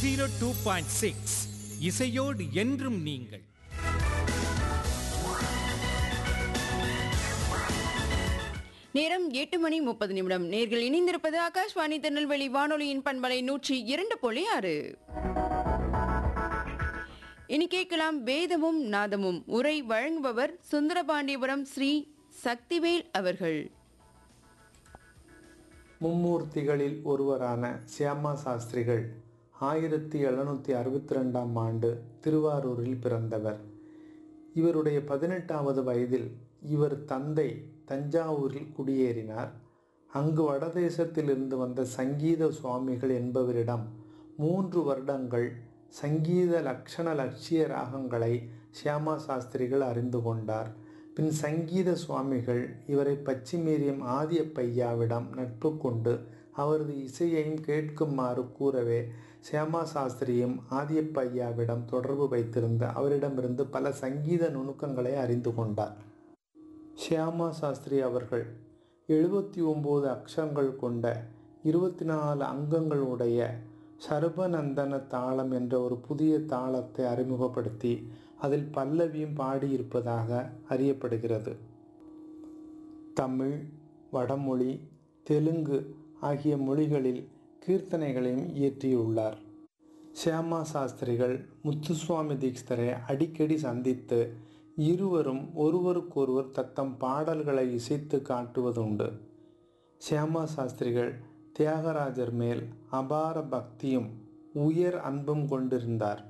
zero two point six இசையோடு என்றும் நீங்கள் நேரம் எட்டு மணி முப்பது நிமிடம் நேர்கள் இணைந்திருப்பது ஆகாஷ்வாணி திருநெல்வேலி வானொலியின் பண்பலை நூற்றி இரண்டு புள்ளி ஆறு இனி கேட்கலாம் வேதமும் நாதமும் உரை வழங்குபவர் சுந்தரபாண்டியபுரம் ஸ்ரீ சக்திவேல் அவர்கள் மும்மூர்த்திகளில் ஒருவரான சியாமா சாஸ்திரிகள் ஆயிரத்தி எழுநூற்றி அறுபத்தி ரெண்டாம் ஆண்டு திருவாரூரில் பிறந்தவர் இவருடைய பதினெட்டாவது வயதில் இவர் தந்தை தஞ்சாவூரில் குடியேறினார் அங்கு வடதேசத்திலிருந்து வந்த சங்கீத சுவாமிகள் என்பவரிடம் மூன்று வருடங்கள் சங்கீத லக்ஷண லட்சிய ராகங்களை சியாமா சாஸ்திரிகள் அறிந்து கொண்டார் பின் சங்கீத சுவாமிகள் இவரை பச்சிமேரியம் ஆதியப்பையாவிடம் நட்பு கொண்டு அவரது இசையையும் கேட்குமாறு கூறவே சியாமா சாஸ்திரியும் ஆதியப்பையாவிடம் தொடர்பு வைத்திருந்த அவரிடமிருந்து பல சங்கீத நுணுக்கங்களை அறிந்து கொண்டார் ஷியாமா சாஸ்திரி அவர்கள் எழுபத்தி ஒம்பது அக்ஷரங்கள் கொண்ட இருபத்தி நாலு அங்கங்களுடைய சர்வநந்தன தாளம் என்ற ஒரு புதிய தாளத்தை அறிமுகப்படுத்தி அதில் பல்லவியும் பாடியிருப்பதாக அறியப்படுகிறது தமிழ் வடமொழி தெலுங்கு ஆகிய மொழிகளில் கீர்த்தனைகளையும் இயற்றியுள்ளார் சியாமா சாஸ்திரிகள் முத்துசுவாமி தீக்ஷிதரை அடிக்கடி சந்தித்து இருவரும் ஒருவருக்கொருவர் தத்தம் பாடல்களை இசைத்து காட்டுவதுண்டு சியாமா சாஸ்திரிகள் தியாகராஜர் மேல் அபார பக்தியும் உயர் அன்பும் கொண்டிருந்தார்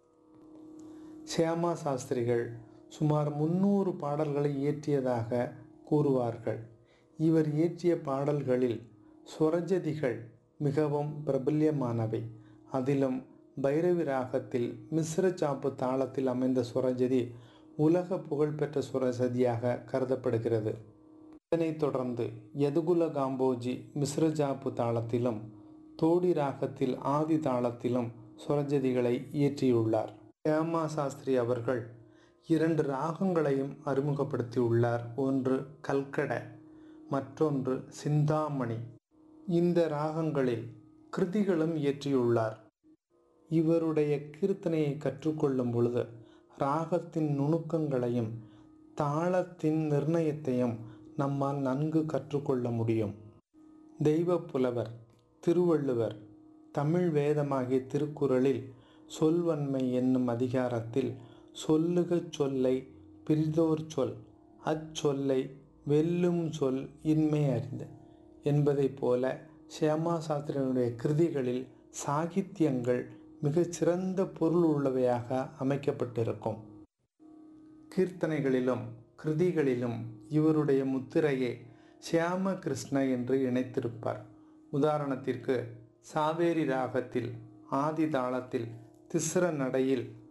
சியாமா சாஸ்திரிகள் சுமார் முன்னூறு பாடல்களை இயற்றியதாக கூறுவார்கள் இவர் இயற்றிய பாடல்களில் சுரஜதிகள் மிகவும் பிரபல்யமானவை அதிலும் பைரவி ராகத்தில் மிஸ்ர சாப்பு தாளத்தில் அமைந்த சுரஜதி உலக புகழ்பெற்ற சுரஜதியாக கருதப்படுகிறது இதனைத் தொடர்ந்து யதுகுல காம்போஜி மிஸ்ரஜாப்பு தாளத்திலும் தோடி ராகத்தில் ஆதி தாளத்திலும் சுரஜதிகளை இயற்றியுள்ளார் ஹேமா சாஸ்திரி அவர்கள் இரண்டு ராகங்களையும் அறிமுகப்படுத்தியுள்ளார் ஒன்று கல்கட மற்றொன்று சிந்தாமணி இந்த ராகங்களில் கிருதிகளும் இயற்றியுள்ளார் இவருடைய கீர்த்தனையை கற்றுக்கொள்ளும் பொழுது ராகத்தின் நுணுக்கங்களையும் தாளத்தின் நிர்ணயத்தையும் நம்மால் நன்கு கற்றுக்கொள்ள முடியும் தெய்வ புலவர் திருவள்ளுவர் தமிழ் வேதமாகிய திருக்குறளில் சொல்வன்மை என்னும் அதிகாரத்தில் சொல்லுக சொல்லை பிரிதோர் சொல் அச்சொல்லை வெல்லும் சொல் இன்மை அறிந்த என்பதைப் போல சியாமா சாஸ்திரியினுடைய கிருதிகளில் சாகித்யங்கள் மிகச்சிறந்த பொருள் உள்ளவையாக அமைக்கப்பட்டிருக்கும் கீர்த்தனைகளிலும் கிருதிகளிலும் இவருடைய முத்திரையை சியாம கிருஷ்ண என்று இணைத்திருப்பார் உதாரணத்திற்கு சாவேரி ராகத்தில் ஆதி தாளத்தில் திஸ்ர நடையில்